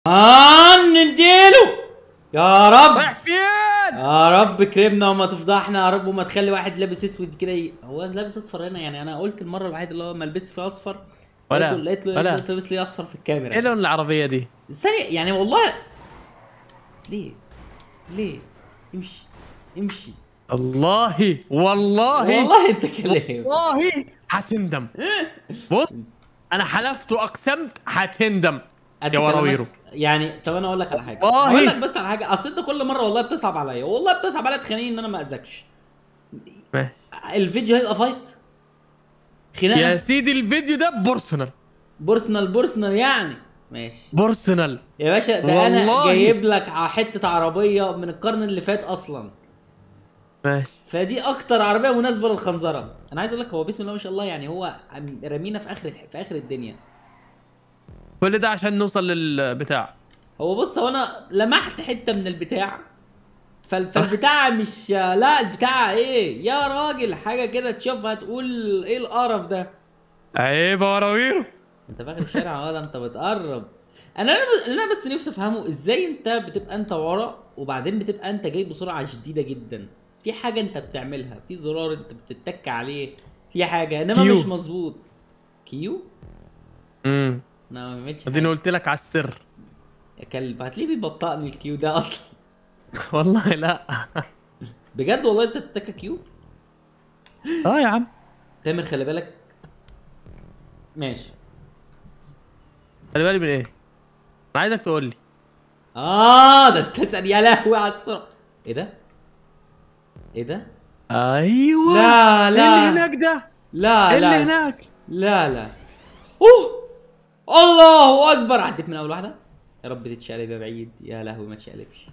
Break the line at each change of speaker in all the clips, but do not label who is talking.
آه نديله يا رب
رايح فين
يا رب كرمنا وما تفضحنا يا رب وما تخلي واحد لابس اسود كده ي... هو لابس اصفر هنا يعني انا قلت المره الوحيده اللي هو ما لبسش فيها اصفر
ولا-
لقيته لقيت له
ولا.
لقيته لابس لي اصفر في الكاميرا
ايه لون العربيه دي
ثانية يعني والله ليه؟ ليه؟ امشي امشي
والله والله
والله انت كلام
والله هتندم بص انا حلفت واقسمت هتندم
قد
يا
كلامك.
وراويره.
يعني طب انا اقول لك على حاجه
والله.
اقول لك بس على حاجه اصل انت كل مره والله بتصعب عليا والله بتصعب عليا تخليني ان انا ما اذاكش
ماشي.
الفيديو هيبقى فايت
يا
خناقه
سيدي الفيديو ده بورسونال
بورسونال بورسونال يعني ماشي
بورسونال
يا باشا ده انا
والله.
جايب لك ع- حته عربيه من القرن اللي فات اصلا
ماشي
فدي اكتر عربيه مناسبه للخنزره انا عايز اقول لك هو بسم الله ما شاء الله يعني هو عم- رمينا في اخر في اخر الدنيا
كل ده عشان نوصل للبتاع
هو بص هو انا لمحت حته من البتاع فال- فالبتاع مش لا البتاع ايه يا راجل حاجه كده تشوفها تقول ايه القرف ده
عيب يا وراويره
انت فاكر الشارع ولا انت بتقرب انا انا بس, انا بس نفسي افهمه ازاي انت بتبقى انت ورا وبعدين بتبقى انت جاي بسرعه شديده جدا في حاجه انت بتعملها في زرار انت بتتك عليه في حاجه انما
كيو.
مش مظبوط كيو
امم
انا ما بعملش
اديني
حاجة.
قلت لك على السر
يا كلب هتلاقيه بيبطئني الكيو ده اصلا
والله لا
بجد والله انت بتتك كيو
اه يا عم
تامر خلي بالك ماشي
خلي بالي من ايه انا عايزك تقول لي
اه ده انت تسال يا لهوي على السرعه ايه ده ايه ده
ايوه
لا
ايه
لا
اللي هناك ده
لا
ايه اللي
لا
هناك
لا لا اوه الله اكبر عديت من اول واحده يا رب تتشقلب يا بعيد يا لهوي ما تشقلبش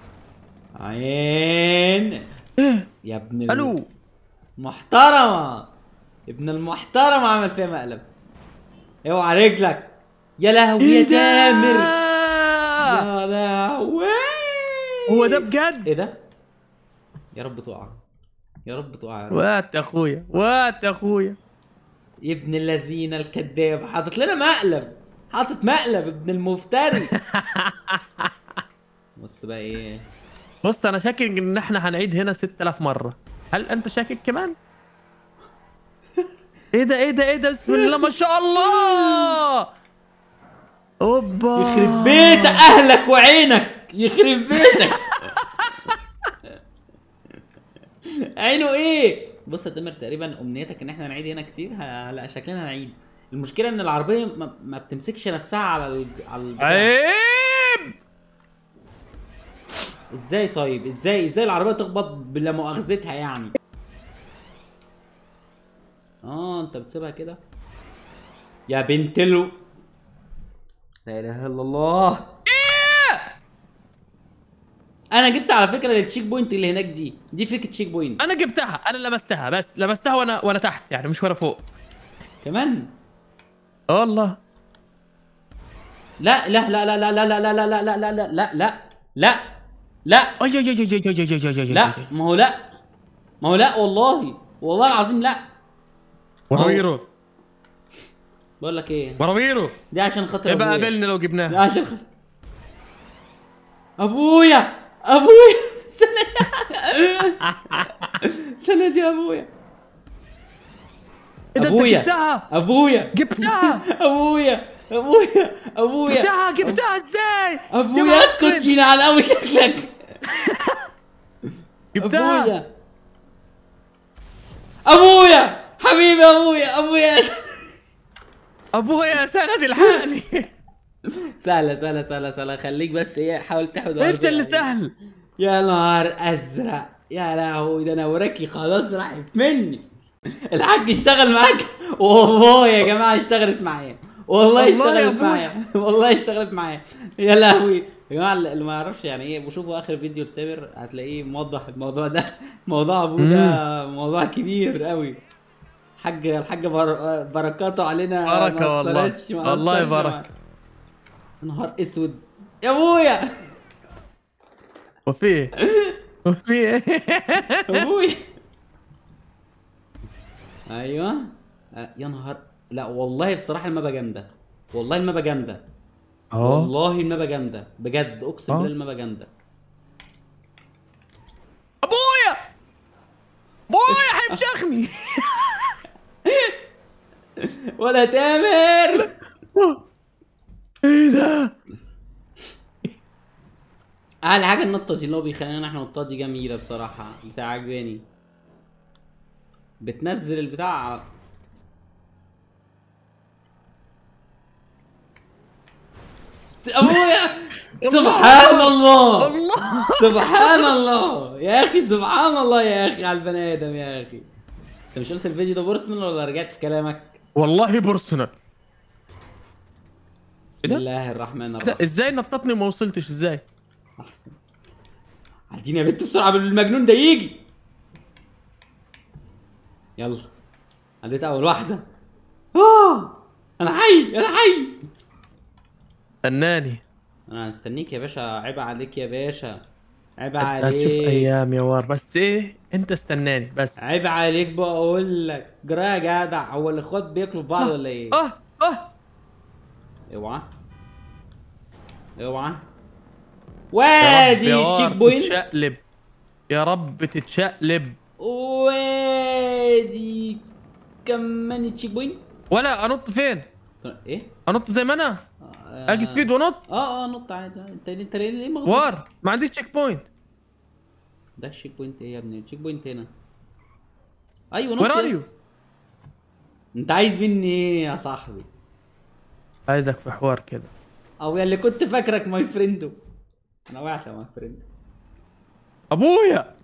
عين
ايه
يا ابن ال-
الو
محترمه ابن المحترم عمل فيها مقلب اوعى رجلك يا لهوي يا
ايه
تامر
ده
يا لهوي
هو ده بجد
ايه ده يا رب تقع يا رب تقع يا رب.
وات يا اخويا وات يا اخويا
يا ابن اللذين الكذاب حاطط لنا مقلب حاطط مقلب ابن المفتري بص بقى ايه
بص انا شاكك ان احنا هنعيد هنا 6000 مره هل انت شاكك كمان ايه ده ايه ده ايه ده بسم الله ما شاء الله اوبا
يخرب بيت اهلك وعينك يخرب بيتك عينه ايه بص يا تامر تقريبا امنيتك ان احنا نعيد هنا كتير ه- لا شكلنا هنعيد المشكله ان العربيه ما, ما بتمسكش نفسها على ال... على البتاع.
عيب
ازاي طيب ازاي ازاي العربيه تخبط بلا مؤاخذتها يعني اه انت بتسيبها كده يا بنت له لا اله الا الله انا جبت على فكره التشيك بوينت اللي هناك دي دي فيك تشيك بوينت
انا جبتها انا لمستها بس لمستها وانا وانا تحت يعني مش وانا فوق
كمان
اه والله
لا لا لا لا لا لا لا لا لا لا لا لا لا لا لا لا
اي اي اي اي اي اي اي اي اي
لا ما هو لا ما هو لا والله والله العظيم لا
وراويرو
بقول لك ايه
وراويرو
دي عشان خاطر
يبقى
أبويا.
قابلني لو
دي
جبناها
عشان خاطر ابويا ابويا سند سند يا ابويا
ايه ده انت
أبويا.
جبتها
ابويا
جبتها
ابويا ابويا ابويا
جبتها جبتها ازاي
ابويا
يا
اسكت
معفن.
جينا على قوي شكلك
جبتها
ابويا ابويا حبيبي ابويا ابويا
ابويا سند الحقني
سهلة سهلة سهلة سهلة خليك بس ايه حاول تحود
انت اللي
أرض
سهل
يا نهار ازرق يا لهوي ده انا وراكي خلاص راحت مني الحاج اشتغل معاك والله يا جماعه اشتغلت معايا والله
والله يا
اشتغلت
أبويا.
معايا والله اشتغلت معايا يا لهوي يا جماعه اللي ما يعرفش يعني ايه وشوفوا اخر فيديو لتامر هتلاقيه موضح الموضوع ده موضوع ابوه ده موضوع كبير قوي حاج الحاج بر... بركاته علينا ما
بركة والله.
أثرتش- ما
والله
أثرش
بركة.
معانا. نهار اسود يا ابويا
وفي ايه وفي ايه
ابويا ايوه آه، يا نهار لا والله بصراحه المابا جامده والله المابا جامده
اهو
والله المابا جامده بجد اقسم
اه.
بالله المابا جامده
ابويا ابويا هيفشخني
ولا تامر
ايه ده
احلى حاجه النطه دي اللي هو بيخلينا احنا النطه دي جميله بصراحه بتاع عجباني بتنزل البتاع على- ابويا سبحان الله
الله
سبحان الله يا اخي سبحان الله يا اخي على البني ادم يا اخي انت مش قلت الفيديو ده بيرسونال ولا رجعت في كلامك
والله بيرسونال
بسم
إيه ده؟
الله الرحمن
ده
الرحيم
ازاي نططني وما وصلتش ازاي
احسن عدينا يا بنت بسرعه قبل المجنون ده يجي يلا عديت اول واحده اه انا حي انا حي
استناني
انا هستنيك يا باشا عيب عليك يا باشا عيب
هتشوف
عليك
ايام يا وار بس ايه انت استناني بس
عيب عليك بقول لك جرى يا جدع هو الاخوات بياكلوا في بعض ولا ايه
اه اه
اوعى اوعى
يا رب
وادي
يا
تشيك
وار
بوينت
تتشقلب يا رب تتشقلب
وادي كمان تشيك بوينت
ولا انط فين
ايه
انط زي ما انا
آه،
اجي سبيد ونط
اه اه نط عادي انت انت ليه ليه مغلوب
وار ما عنديش تشيك بوينت
ده الشيك بوينت ايه يا ابني الشيك بوينت هنا ايوه نط
وير ار
يلا.
يو
انت عايز مني ايه يا صاحبي
عايزك في حوار كده
او يا اللي كنت فاكرك ماي فريندو انا وقعت يا ماي فريندو
ابويا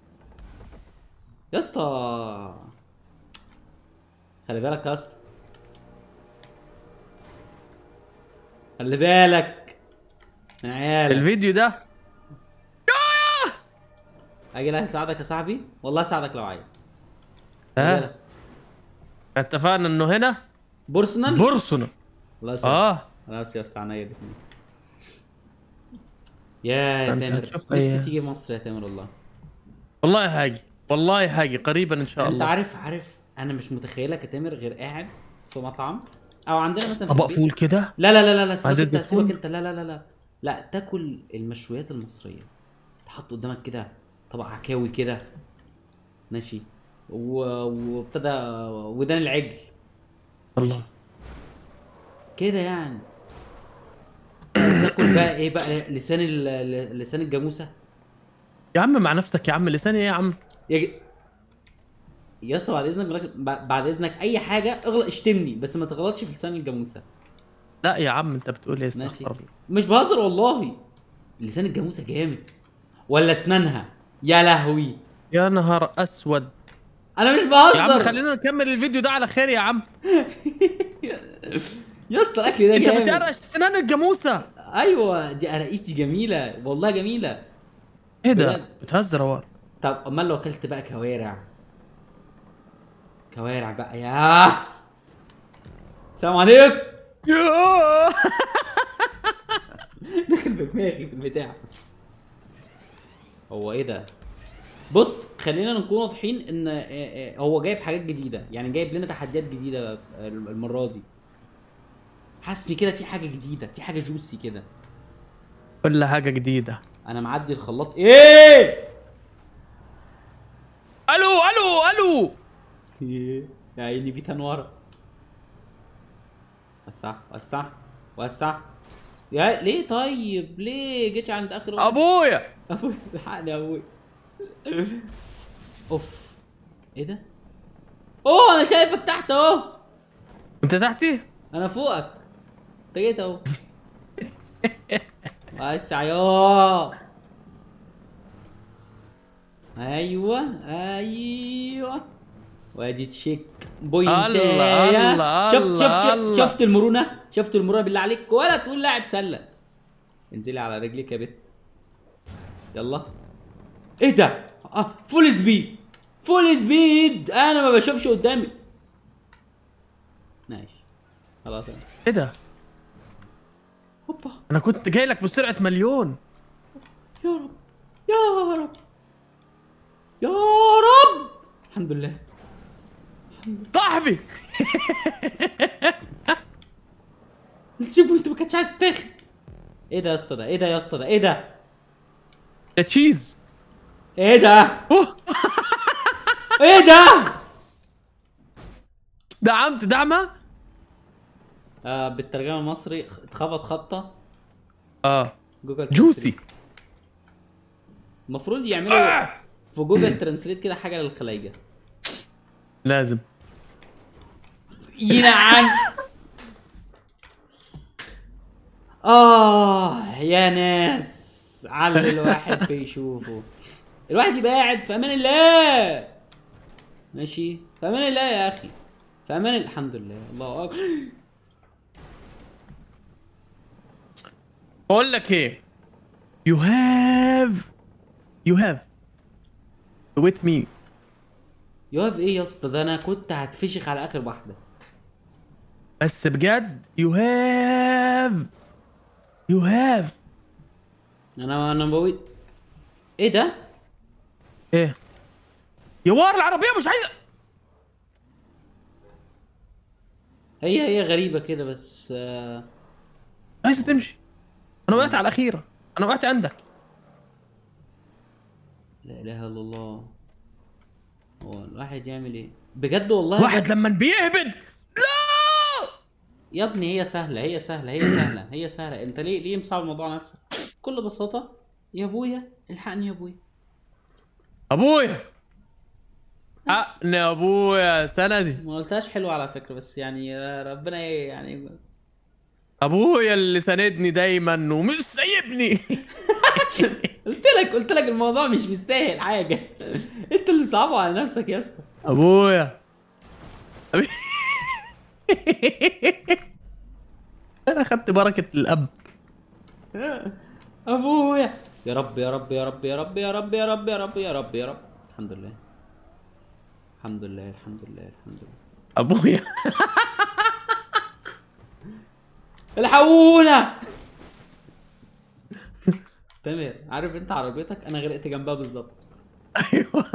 يا اسطى خلي بالك يا اسطى خلي بالك من عيالك
الفيديو ده
اجي لك اساعدك يا صاحبي والله اساعدك لو عايز خلي
ها
بالك.
اتفقنا انه هنا
بورسنال
بورسونال
خلاص
اه
خلاص يا اسطى عينيا الاثنين يا
أنت
تامر
هتشوف
نفسي
أي-
تيجي مصر يا تامر والله
والله هاجي والله هاجي قريبا ان شاء
انت
الله
عارف عارف انا مش متخيلك يا تامر غير قاعد في مطعم او عندنا مثلا في
طبق
البيت.
فول كده
لا لا لا لا لا
عايز
سيبك انت
أدي
سيبك
فول؟
انت لا لا لا لا لا تاكل المشويات المصريه تحط قدامك كده طبق عكاوي كده ماشي و- وابتدى ودان العجل
الله
كده يعني تاكل بقى ايه بقى لسان ال- لسان الجاموسه
يا عم مع نفسك يا عم لساني ايه يا عم
يا ج... يا اسطى بعد اذنك مالكش- بع- بعد اذنك اي حاجه اغلط اشتمني بس ما تغلطش في لسان الجاموسه
لا يا عم انت بتقول ايه
ماشي
استغفر الله
مش بهزر والله لسان الجاموسه جامد ولا اسنانها يا لهوي
يا نهار اسود
انا مش بهزر
يا عم خلينا نكمل الفيديو ده على خير يا عم
يا اسطى الاكل ده
انت
جامد
بتقرش سنان الجاموسه
ايوه دي قراقيش دي جميله والله جميله
ايه ده
بجد.
بتهزر يا وار
طب امال لو اكلت بقى كوارع كوارع بقى يا السلام عليكم
ياه.
داخل بدماغي في البتاع هو ايه ده بص خلينا نكون واضحين ان آه، آه، هو جايب حاجات جديده يعني جايب لنا تحديات جديده المره دي حاسس ان كده في حاجه جديده في حاجه جوسي كده
كل حاجه جديده
انا معدي الخلاط ايه
الو الو الو
يا عيني بيتان ورا وسع وسع وسع يا ليه طيب ليه جيتش عند اخر واحد؟
ابويا
ابوي الحقني يا ابوي اوف ايه ده اوه انا شايفك تحت اهو
انت تحتي
انا فوقك انت جيت اهو وسع يا ايوه ايوه وادي تشيك بوينت
الله، الله،
شفت
الله،
شفت
الله.
شفت المرونه شفت المرونه بالله عليك ولا تقول لاعب سله انزلي على رجلك يا بت يلا ايه ده اه فول سبيد فول سبيد انا ما بشوفش قدامي ماشي خلاص أنا.
ايه ده
هوبا
انا كنت جاي لك بسرعه مليون
يا رب يا رب يا رب الحمد لله
صاحبي
الشيب وانت ما كانتش عايز تاخد ايه ده يا اسطى ده ايه ده يا اسطى ده ايه ده
يا تشيز
ايه ده
اوه
ايه ده
دعمت دعمه
آه بالترجمه المصري اتخبط خبطه
اه
جوجل
جوسي
ترانسليت. المفروض يعملوا في جوجل ترانسليت كده حاجه للخلايجه
لازم
ينعن اه يا ناس على الواحد بيشوفه الواحد يبقى قاعد في امان الله ماشي في امان الله يا اخي في امان الحمد لله الله اكبر
بقول لك ايه you have you have with me
يوقف ايه يا اسطى ده انا كنت هتفشخ على اخر واحده
بس بجد you have you have
انا انا بقول ايه ده
ايه يا وار العربيه مش عايزه
هي هي غريبه كده بس آه
عايزه تمشي انا وقعت على الاخيره انا وقعت عندك
لا اله الا الله هو الواحد يعمل ايه بجد والله
واحد
بجد.
لما بيهبد لا
يا ابني هي سهله هي سهله هي سهله هي سهله انت ليه ليه مصعب الموضوع نفسك بكل بساطه يا ابويا الحقني يا ابويا
ابويا حقني يا ابويا سندي
ما قلتهاش حلو على فكره بس يعني ربنا ايه يعني
ابويا اللي ساندني دايما ومش سايبني
قلت لك قلت لك الموضوع مش مستاهل حاجه انت اللي صعبه على نفسك يا اسطى
ابويا أبي- انا اخدت بركه الاب
ابويا يا رب يا رب يا رب يا رب يا رب يا رب يا رب يا رب يا رب الحمد لله الحمد لله الحمد لله الحمد لله
ابويا
الحقونا تامر عارف انت عربيتك انا غرقت جنبها بالظبط
ايوه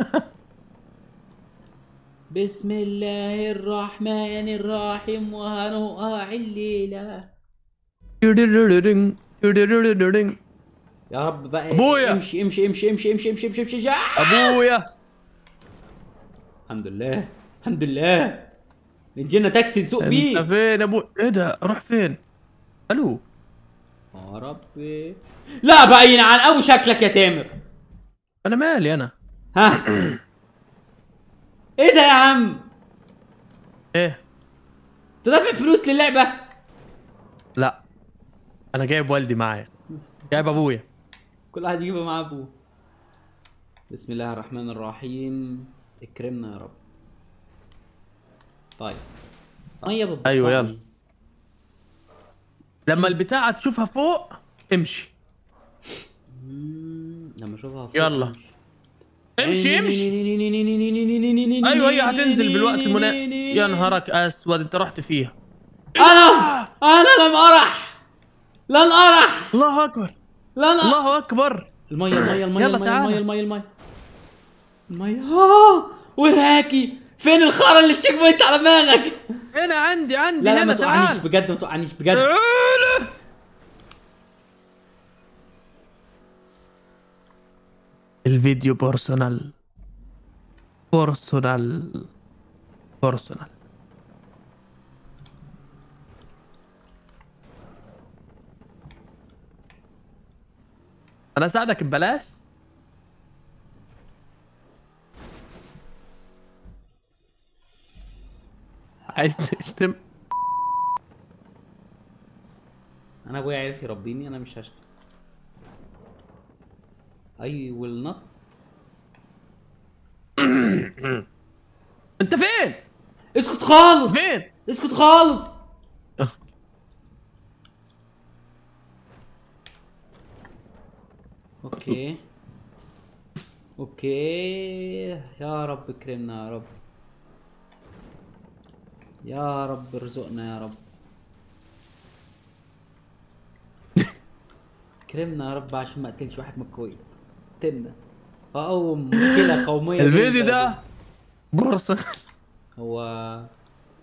بسم الله الرحمن الرحيم وهنقع الليلة يا رب بقى
أبويا.
امشي امشي امشي امشي امشي امشي امشي امشي, امشي. آه!
ابويا
الحمد لله الحمد لله نجينا تاكسي نسوق
انت
بيه
فين ابو ايه ده اروح فين الو
يا ربي لا باين عن ابو شكلك يا تامر
انا مالي انا
ها ايه ده يا عم
ايه
انت دافع فلوس للعبه
لا انا جايب والدي معايا جايب ابويا
كل واحد يجيب معاه ابوه بسم الله الرحمن الرحيم اكرمنا يا رب طيب ميه بالبطانية.
أيوة، يلا. لما البتاعه تشوفها فوق امشي
مم، لما اشوفها فوق
يلا.
امشي.
امشي امشي ايوه هي هتنزل بالوقت المناسب يا نهارك اسود انت رحت فيها
انا انا لم ارح لن ارح
الله اكبر
لن أرح.
الله اكبر
المية المية المية
يلا
المية
تعالى.
المية المية المية المية اه وراكي فين الخرا اللي تشيك بوينت على دماغك
هنا عندي عندي
لا لا
هنا
ما توقعنيش
تعال
بجد ما توقعنيش بجد
تعال الفيديو بيرسونال بيرسونال بيرسونال انا اساعدك ببلاش عايز تشتم
انا ابويا عارف يربيني انا مش هشتم I will not
انت فين
اسكت خالص
فين
اسكت خالص اوكي اوكي يا رب اكرمنا يا رب يا رب ارزقنا يا رب اكرمنا يا رب عشان ما اقتلش واحد من الكويت تمنا او مشكله قوميه
الفيديو
بين
ده
البلد.
بورصة
هو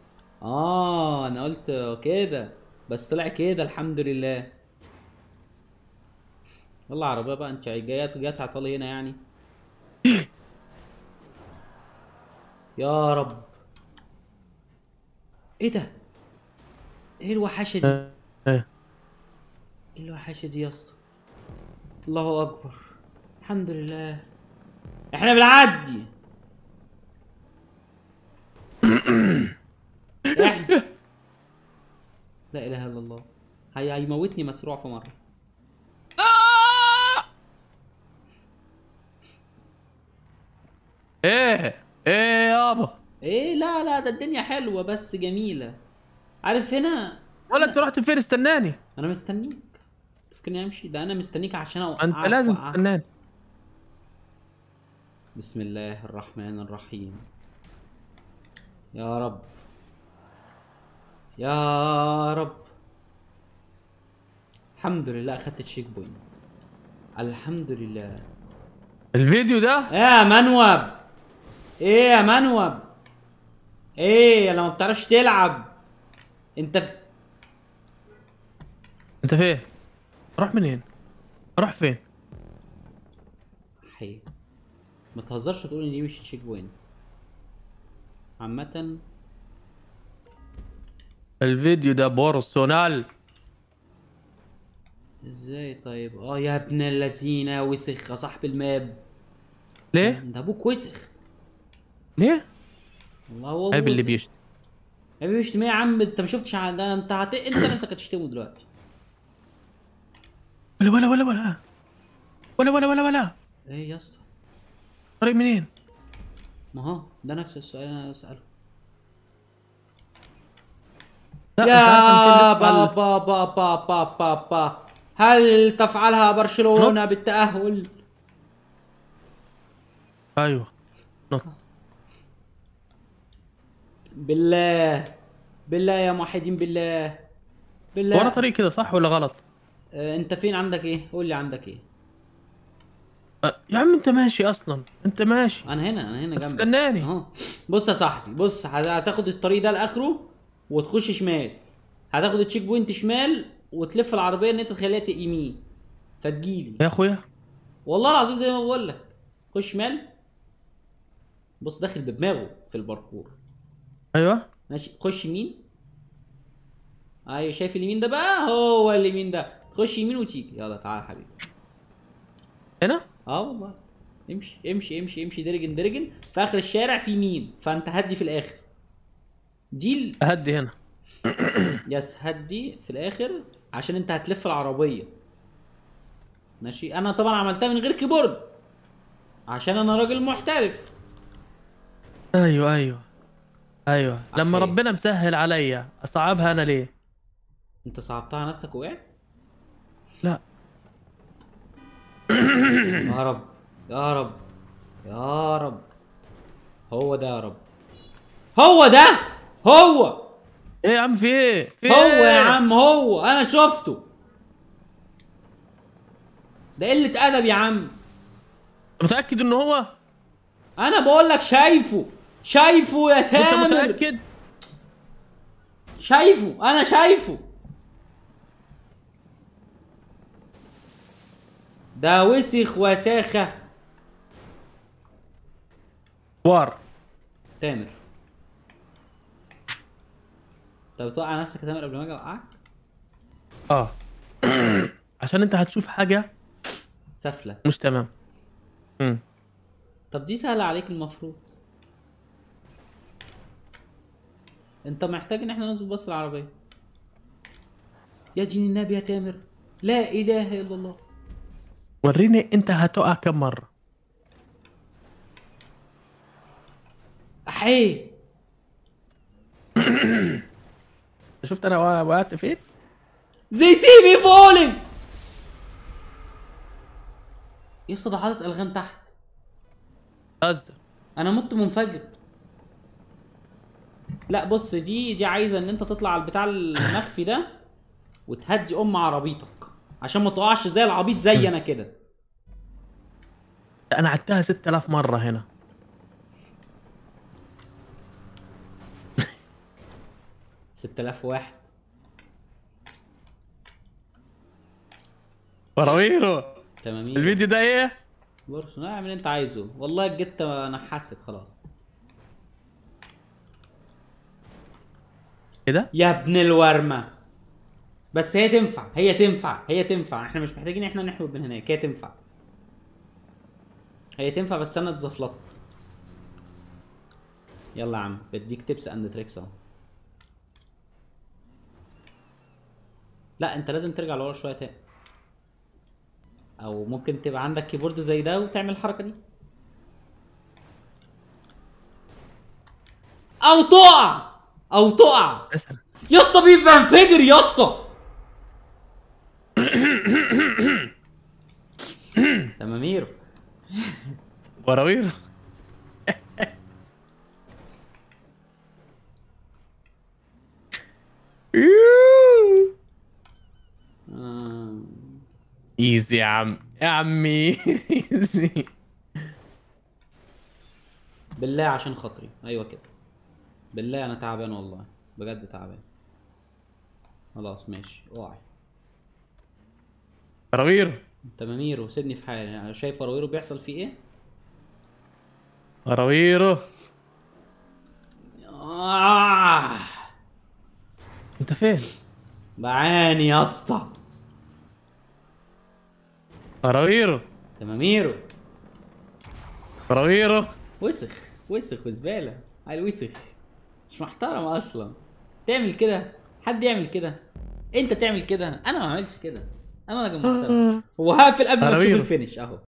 اه انا قلت كده بس طلع كده الحمد لله يلا عربيه بقى انت جايه جايه تعطلي هنا يعني يا رب ايه ده ايه الوحشه دي
ايه ايه
ايه الوحشه دي يا اسطى الله اكبر الحمد لله احنا بنعدي احنا لا اله الا الله هي هيموتني مسروع في مره
ايه ايه يابا
ايه لا لا ده الدنيا حلوه بس جميله عارف هنا
ولا انت رحت فين استناني
انا مستنيك تفكرني امشي ده انا مستنيك عشان اوقعك
انت لازم
وقعك.
تستناني
بسم الله الرحمن الرحيم يا رب يا رب الحمد لله اخدت تشيك بوينت الحمد لله
الفيديو ده
ايه يا منوب ايه يا منوب ايه لو ما بتعرفش تلعب انت في...
انت فين اروح منين اروح فين
حي ما تهزرش تقول ان دي مش تشيك بوينت عامة
الفيديو ده بورسونال
ازاي طيب اه يا ابن اللذينة وسخ يا صاحب الماب
ليه
ده ابوك وسخ
ليه
الله هو
عيب اللي
وسخ.
بيشتم
يا بيه بيشتم ايه يا عم انت ما شفتش ع- ده انت هت... انت نفسك هتشتمه دلوقتي
ولا ولا ولا ولا ولا ولا ولا ولا
ايه يا اسطى
طريق منين
ما هو ده نفس السؤال انا بسأله
لا، أنت
يا
عارف إن في لسه
با با با با با با با هل تفعلها برشلونة
نط.
بالتأهل؟
ايوه نط
بالله بالله يا موحدين بالله بالله
وانا طريق كده صح ولا غلط
آه، انت فين عندك ايه؟ قول لي عندك ايه؟
أه، يا عم انت ماشي اصلا انت ماشي
انا هنا انا هنا جنبك
تستناني.
اهو بص يا صاحبي بص هت- هتاخد الطريق ده لاخره وتخش شمال هتاخد التشيك بوينت شمال وتلف العربيه ان انت تخليها ت- يمين فتجيلي
يا اخويا
والله العظيم زي ما بقول لك خش شمال بص داخل بدماغه في الباركور
ايوه
ماشي خش يمين ايوه شايف اليمين ده بقى هو اليمين ده خش يمين وتيجي يلا تعال يا حبيبي
هنا
اه والله امشي امشي امشي امشي درجن درجن في اخر الشارع في مين فانت هدي في الاخر دي ال...
اهدي هنا
يس هدي في الاخر عشان انت هتلف العربيه ماشي انا طبعا عملتها من غير كيبورد عشان انا راجل محترف
ايوه ايوه ايوه لما
أخي.
ربنا مسهل عليا اصعبها انا ليه
انت صعبتها على نفسك وقعت
لا
يا رب يا رب يا رب هو ده يا رب هو ده هو
ايه يا عم في ايه في
هو
إيه؟
يا عم هو انا شفته ده قلة ادب يا عم
متاكد ان هو
انا بقول لك شايفه شايفه يا
انت
تامر
متاكد
شايفه انا شايفه ده وسخ وساخة
وار
تامر طب توقع نفسك يا تامر قبل ما اجي اوقعك
اه عشان انت هتشوف حاجه
سفلة
مش تمام امم
طب دي سهلة عليك المفروض انت محتاج ان احنا نظبط بس العربية يا دين النبي يا تامر لا اله الا الله
وريني انت هتقع كم مره
احيه
شفت انا وقع- وقعت فين
زي سي مي فولينج يا اسطى ده حاطط الغام تحت
هزر
انا مت منفجر لا بص دي دي عايزه ان انت تطلع على البتاع المخفي ده وتهدي ام عربيتك عشان ما تقعش زي العبيط زي انا كده
انا عدتها 6000 مره هنا
ستة آلاف واحد
براويرو
تمامين
الفيديو ده ايه
بص اعمل اللي انت عايزه والله الجت نحست خلاص
كده
يا ابن الورمه بس هي تنفع هي تنفع هي تنفع احنا مش محتاجين احنا نحود من هناك هي تنفع هي تنفع بس انا اتزفلطت يلا يا عم بديك تيبس اند تريكس اهو لا انت لازم ترجع لورا شويه تاني او ممكن تبقى عندك كيبورد زي ده وتعمل الحركه دي او تقع او تقع
مثلا
يا اسطى بيبقى انفجر يا اسطى تمامير
وراوير
آه.
ايزي يا عم يا عمي ايزي
بالله عشان خاطري ايوه كده بالله انا تعبان والله بجد تعبان خلاص ماشي اوعي
وراوير
تمامير وسيبني في حالي يعني شايف وراويره بيحصل فيه ايه
وراويره
آه.
انت فين
بعاني يا اسطى
وراويره
تماميره
وراويره
وسخ وسخ وزباله عيل وسخ مش محترم اصلا تعمل كده حد يعمل كده انت تعمل كده انا ما عملتش كده انا راجل محترم وهقفل قبل ما تشوف
حرامير.
الفينش اهو